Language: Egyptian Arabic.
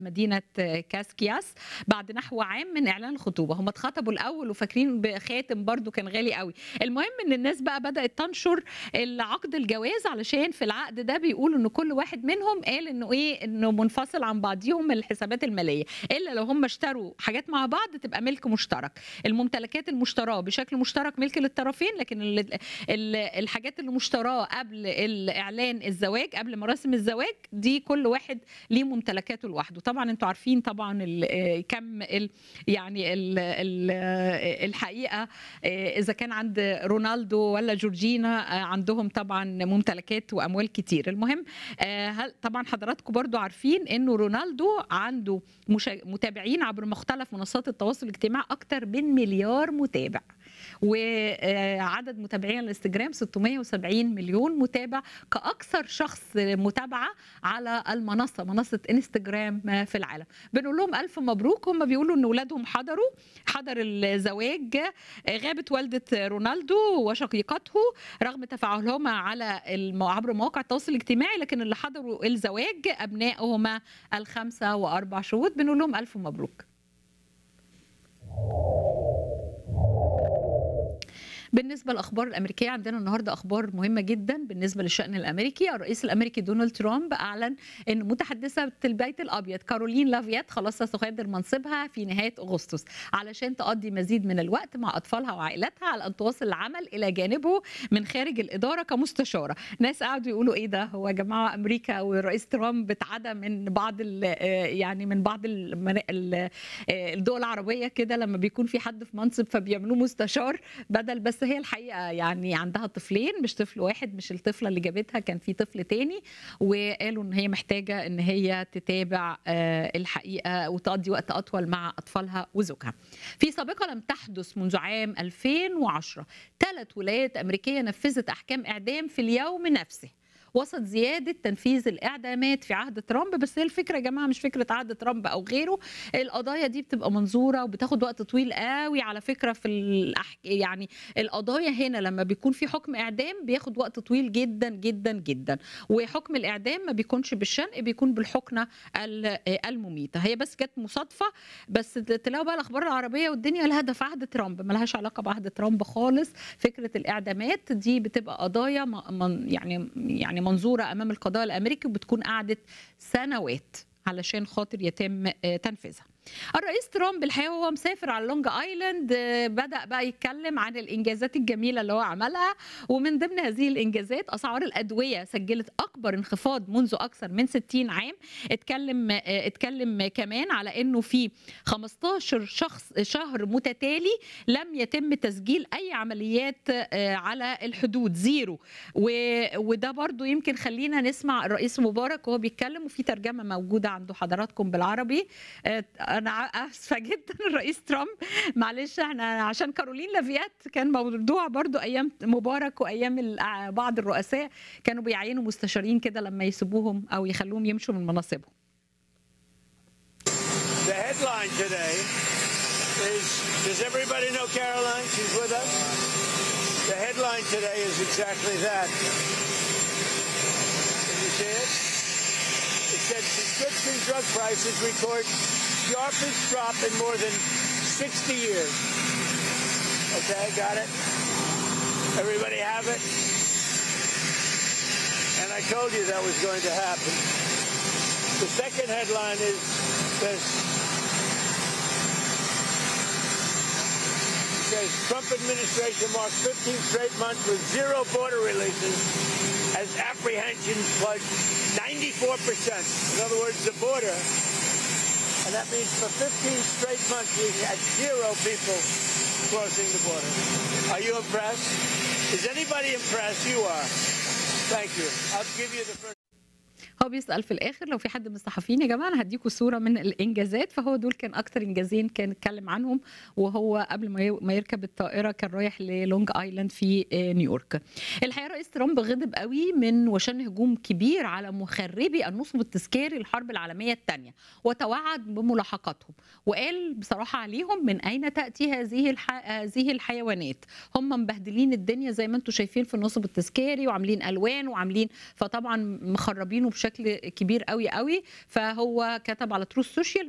مدينة كاسكياس بعد نحو عام من إعلان الخطوبة هم اتخطبوا الأول وفاكرين بخاتم برضو كان غالي قوي المهم إن الناس بقى بدأت تنشر عقد الجواز علشان في العقد ده بيقولوا إن كل واحد منهم قال إنه إيه إنه منفصل عن بعضيهم الحسابات المالية إلا لو هم اشتروا حاجات مع بعض تبقى ملك مشترك الممتلكات المشتراه بشكل مشترك ملك للطرفين لكن ال ال الحاجات اللي مشتراه قبل الإعلان الزواج قبل مراسم الزواج دي كل واحد ليه ممتلكاته لوحده طبعا انتوا عارفين طبعا ال كم ال يعني ال ال الحقيقه اذا كان عند رونالدو ولا جورجينا عندهم طبعا ممتلكات واموال كتير المهم هل طبعا حضراتكم برضو عارفين انه رونالدو عنده متابعين عبر مختلف منصات التواصل الاجتماعي اكتر من مليار متابع وعدد متابعين الانستجرام 670 مليون متابع كاكثر شخص متابعه على المنصه منصه انستجرام في العالم بنقول لهم الف مبروك هم بيقولوا ان اولادهم حضروا حضر الزواج غابت والده رونالدو وشقيقته رغم تفاعلهما على عبر مواقع التواصل الاجتماعي لكن اللي حضروا الزواج ابنائهما الخمسه واربع شهود بنقول لهم الف مبروك بالنسبه للاخبار الامريكيه عندنا النهارده اخبار مهمه جدا بالنسبه للشان الامريكي الرئيس الامريكي دونالد ترامب اعلن ان متحدثه البيت الابيض كارولين لافيات خلاص ستغادر منصبها في نهايه اغسطس علشان تقضي مزيد من الوقت مع اطفالها وعائلتها على ان تواصل العمل الى جانبه من خارج الاداره كمستشاره ناس قعدوا يقولوا ايه ده هو يا جماعه امريكا والرئيس ترامب اتعدى من بعض يعني من بعض الدول العربيه كده لما بيكون في حد في منصب فبيعملوه مستشار بدل بس هي الحقيقه يعني عندها طفلين مش طفل واحد مش الطفله اللي جابتها كان في طفل تاني وقالوا ان هي محتاجه ان هي تتابع الحقيقه وتقضي وقت اطول مع اطفالها وزوجها. في سابقه لم تحدث منذ عام 2010 ثلاث ولايات امريكيه نفذت احكام اعدام في اليوم نفسه. وسط زياده تنفيذ الاعدامات في عهد ترامب بس هي الفكره يا جماعه مش فكره عهد ترامب او غيره القضايا دي بتبقى منظوره وبتاخد وقت طويل قوي على فكره في الأحك... يعني القضايا هنا لما بيكون في حكم اعدام بياخد وقت طويل جدا جدا جدا وحكم الاعدام ما بيكونش بالشنق بيكون بالحقنه المميته هي بس جت مصادفه بس تلاقوا بقى الاخبار العربيه والدنيا لها ده في عهد ترامب ملهاش علاقه بعهد ترامب خالص فكره الاعدامات دي بتبقى قضايا من يعني يعني منظوره امام القضاء الامريكي وبتكون قعدت سنوات علشان خاطر يتم تنفيذها الرئيس ترامب الحقيقه وهو مسافر على لونج ايلاند بدا بقى يتكلم عن الانجازات الجميله اللي هو عملها ومن ضمن هذه الانجازات اسعار الادويه سجلت اكبر انخفاض منذ اكثر من 60 عام اتكلم اتكلم كمان على انه في 15 شخص شهر متتالي لم يتم تسجيل اي عمليات على الحدود زيرو وده برضو يمكن خلينا نسمع الرئيس مبارك وهو بيتكلم وفي ترجمه موجوده عند حضراتكم بالعربي انا اسفه جدا الرئيس ترامب معلش احنا عشان كارولين لافيات كان موضوع برضو ايام مبارك وايام بعض الرؤساء كانوا بيعينوا مستشارين كده لما يسيبوهم او يخلوهم يمشوا من مناصبهم The headline today is Does everybody know Caroline? She's with us. The headline today is exactly that. Can you see it? It said prescription drug prices record sharpest drop in more than 60 years. Okay, got it? Everybody have it? And I told you that was going to happen. The second headline is this. It says Trump administration marks 15 straight months with zero border releases as apprehensions plunge 94%. In other words, the border and that means for 15 straight months we had zero people crossing the border. Are you impressed? Is anybody impressed? You are. Thank you. I'll give you the first. هو بيسأل في الآخر لو في حد من الصحفيين يا جماعة أنا هديكم صورة من الإنجازات فهو دول كان أكتر إنجازين كان اتكلم عنهم وهو قبل ما يركب الطائرة كان رايح للونج آيلاند في نيويورك. الحقيقة رئيس ترامب غضب قوي من وشن هجوم كبير على مخربي النصب التذكاري للحرب العالمية الثانية وتوعد بملاحقتهم وقال بصراحة عليهم من أين تأتي هذه الح... هذه الحيوانات هم مبهدلين الدنيا زي ما انتم شايفين في النصب التذكاري وعاملين ألوان وعاملين فطبعا مخربينه بشكل بشكل كبير قوي قوي فهو كتب على تروث سوشيال